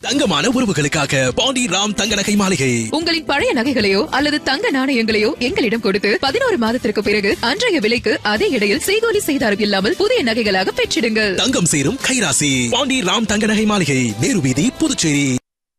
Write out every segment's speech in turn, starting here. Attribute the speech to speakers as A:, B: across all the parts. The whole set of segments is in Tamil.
A: தங்கமான உறவுகளுக்காக பாண்டி ராம் தங்க நகை மாளிகை
B: உங்களின் பழைய நகைகளையோ அல்லது தங்க நாணயங்களையோ எங்களிடம் கொடுத்து பதினோரு மாதத்திற்கு பிறகு அன்றைய விலைக்கு அதே இடையில் செய்கூலி செய்தாரும் இல்லாமல் புதிய நகைகளாக பெற்றிடுங்கள்
A: தங்கம் சேரும் கைராசி பாண்டி ராம் தங்க நகை மாளிகை நேரு வீதி புதுச்சேரி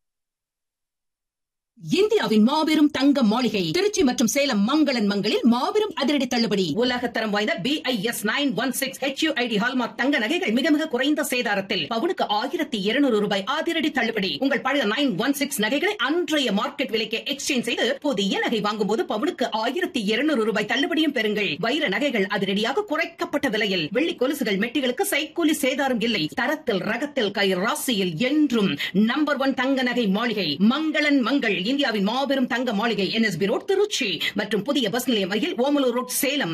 C: இந்தியாவின் மாபெரும் தங்க மாளிகை திருச்சி மற்றும் சேலம் மங்களன் மங்களில் மாபெரும் அதிரடி தள்ளுபடி உலகத்தரம் வாய்ந்த B I S nine one six HUID hallmark தங்க நகைகள் மிக மிக குறைந்த சேதாரத்தில் பவுனுக்கு ஆயிரத்தி இருநூறு ரூபாய் அதிரடி தள்ளுபடி உங்கள் பழைய நைன் ஒன் சிக்ஸ் நகைகளை அன்றைய மார்க்கெட் விலைக்கு எக்ஸ்சேஞ்ச் செய்து புதிய நகை வாங்கும் போது பவுனுக்கு ஆயிரத்தி இருநூறு ரூபாய் தள்ளுபடியும் பெறுங்கள் வைர நகைகள் அதிரடியாக குறைக்கப்பட்ட விலையில் வெள்ளி கொலுசுகள் மெட்டிகளுக்கு சைக்கூலி சேதாரம் இல்லை தரத்தில் ரகத்தில் கை ராசியில் என்றும் நம்பர் ஒன் தங்க நகை மாளிகை மங்களன் மங்கள் இந்தியாவின் மாபெரும் தங்க மாளிகை என்எஸ்பி ரோட் திருச்சி மற்றும் புதிய பஸ் நிலையம் அருகில் Omalur road Salem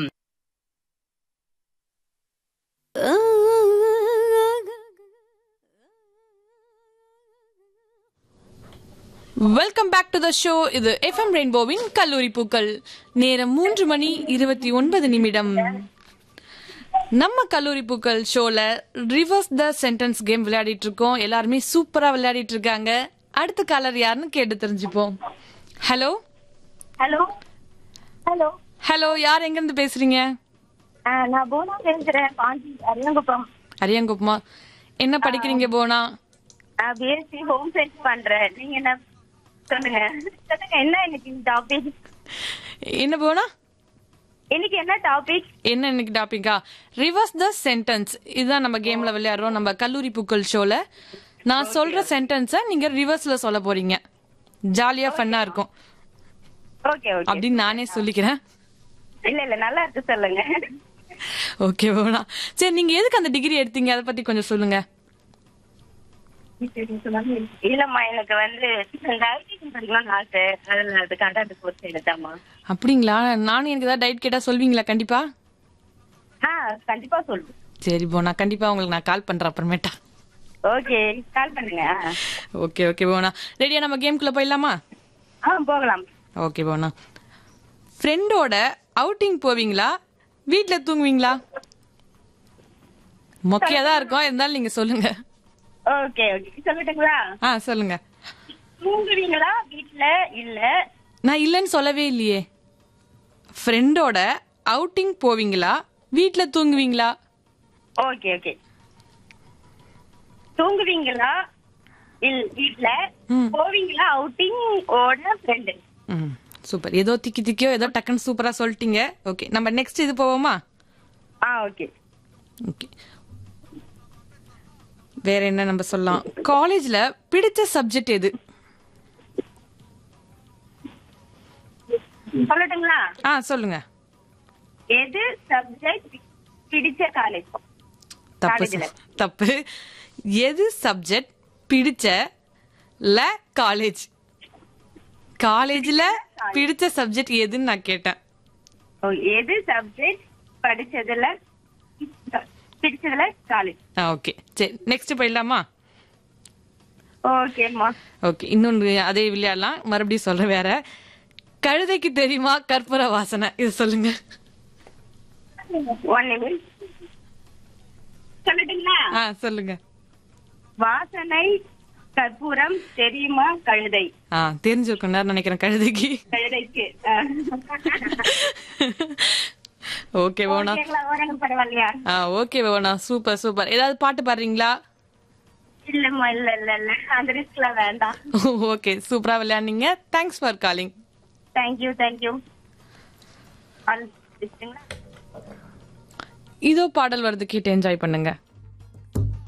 D: welcome back to the show இது எஃப்எம் ரெயின்போவின் கல்லூரி பூக்கள் நேரம் மூன்று மணி இருபத்தி ஒன்பது நிமிடம் நம்ம கல்லூரி பூக்கள் ஷோல ரிவர்ஸ் த சென்டென்ஸ் கேம் விளையாடிட்டு இருக்கோம் எல்லாருமே சூப்பரா விளையாடிட்டு இருக்காங்க அடுத்த காலர் யாருன்னு கேட்டு தெரிஞ்சுப்போம் ஹலோ
E: ஹலோ ஹலோ
D: ஹலோ யார் எங்க இருந்து பேசுறீங்க
E: ஆ, நான் போனா பேசுறேன் பாண்டி அரியங்குப்பம்
D: அரியாங்குப்பமா என்ன படிக்கிறீங்க போனா
E: பிஎஸ்சி ஹோம் சயின்ஸ் பண்றேன் நீங்க என்ன சொல்லுங்க சொல்லுங்க என்ன இன்னைக்கு டாபிக்
D: என்ன போனா
E: இன்னைக்கு என்ன டாபிக்
D: என்ன இன்னைக்கு டாபிக்கா ரிவர்ஸ் த சென்டென்ஸ் இதுதான் நம்ம கேம்ல விளையாடுறோம் நம்ம கல்லூரி பூக்கள் ஷோல நான் சொல்ற சென்டென்ஸை நீங்க ரிவர்ஸ்ல சொல்ல போறீங்க ஜாலியா ஃபன்னா இருக்கும்
E: ஓகே ஓகே
D: அப்படின்னு நானே சொல்லிக்கிறேன்
E: இல்ல இல்ல நல்லா இருக்கு சொல்லுங்க
D: ஓகே போனா சரி நீங்க எதுக்கு அந்த டிகிரி எடுத்தீங்க அதை பத்தி கொஞ்சம் சொல்லுங்க
E: இல்லம்மா எனக்கு வந்து இந்த ஐடி படிக்கணும்னு ஆசை அதுல அது கண்டாட்டு கோர்ஸ் எடுத்தாம்மா
D: அப்படிங்களா நானும் எனக்கு ஏதாவது டயட் கேட்டா சொல்வீங்களா கண்டிப்பா
E: ஆ கண்டிப்பா சொல்லு
D: சரி போனா கண்டிப்பா உங்களுக்கு நான் கால் பண்றேன் அப்புறமேட்டா
E: ஓகே கால் பண்ணுங்க
D: ஓகே ஓகே போனா ரெடியா நம்ம கேம்குள்ள போயிடலாமா
E: ஆ போகலாம்
D: ஓகே போனா ஃப்ரெண்டோட அவுட்டிங் போவீங்களா வீட்ல தூங்குவீங்களா மொக்கையா தான் இருக்கும் இருந்தாலும் நீங்க சொல்லுங்க
E: ஓகே ஓகே சொல்லட்டுங்களா
D: ஆ சொல்லுங்க
E: தூங்குவீங்களா வீட்ல இல்ல
D: நான் இல்லைன்னு சொல்லவே இல்லையே ஃப்ரெண்டோட அவுட்டிங் போவீங்களா வீட்ல தூங்குவீங்களா
E: ஓகே ஓகே தூங்குவீங்களா இல் வீட்ல போவீங்களா அவுட்டிங் ஓட ஃப்ரெண்டு
D: ம் சூப்பர் ஏதோ திக்கி திக்கியோ ஏதோ டக்குன்னு சூப்பரா சொல்லிட்டீங்க ஓகே நம்ம நெக்ஸ்ட் இது போவோமா
E: ஆ ஓகே
D: ஓகே வேற என்ன நம்ம சொல்லலாம் காலேஜ்ல பிடிச்ச சப்ஜெக்ட் எது
E: சொல்லட்டுங்களா
D: ஆ சொல்லுங்க
E: எது சப்ஜெக்ட் பிடிச்ச காலேஜ்
D: தப்பு
E: காலேஜ்ல.
D: சொ- தப்பு எது சப்ஜெக்ட் பிடிச்ச ல காலேஜ் காலேஜ்ல பிடிச்ச சப்ஜெக்ட் எதுன்னு நான் கேட்டேன்
E: ஓ, எது சப்ஜெக்ட் படிச்சதுல பிடிச்சதுல காலேஜ்
D: ஆ ஓகே சரி நெக்ஸ்ட் போயிடலாமா
E: ஓகேம்மா
D: ஓகே இன்னொன்று அதே விளையாடலாம் மறுபடியும் சொல்ற வேற கழுதைக்கு தெரியுமா கற்பூர வாசனை இது சொல்லுங்க
E: ஒன் நிமிஷம் சொல்லட்டுங்களா
D: ஆ சொல்லுங்க
E: வாசனை கற்பூரம் தெரியுமா கழுதை
D: ஆ தெரிஞ்சிருக்கும் நேரம் நினைக்கிறேன் கழுதைக்கு
E: கழுதைக்கு ஆ.
D: ஓகே போனா
E: ஓகேங்களா ஓரங்க பரவாயில்லையா
D: ஆ ஓகே போனா சூப்பர் சூப்பர் ஏதாவது பாட்டு பாடுறீங்களா
E: இல்லம்மா இல்ல இல்ல இல்ல அந்த ரிஸ்க்ல வேண்டாம்
D: ஓகே சூப்பரா விளையாடுனீங்க thanks for calling
E: thank you thank you all ரிஸ்க்குங்களா
D: இதோ பாடல் வருது கேட்டு என்ஜாய் பண்ணுங்க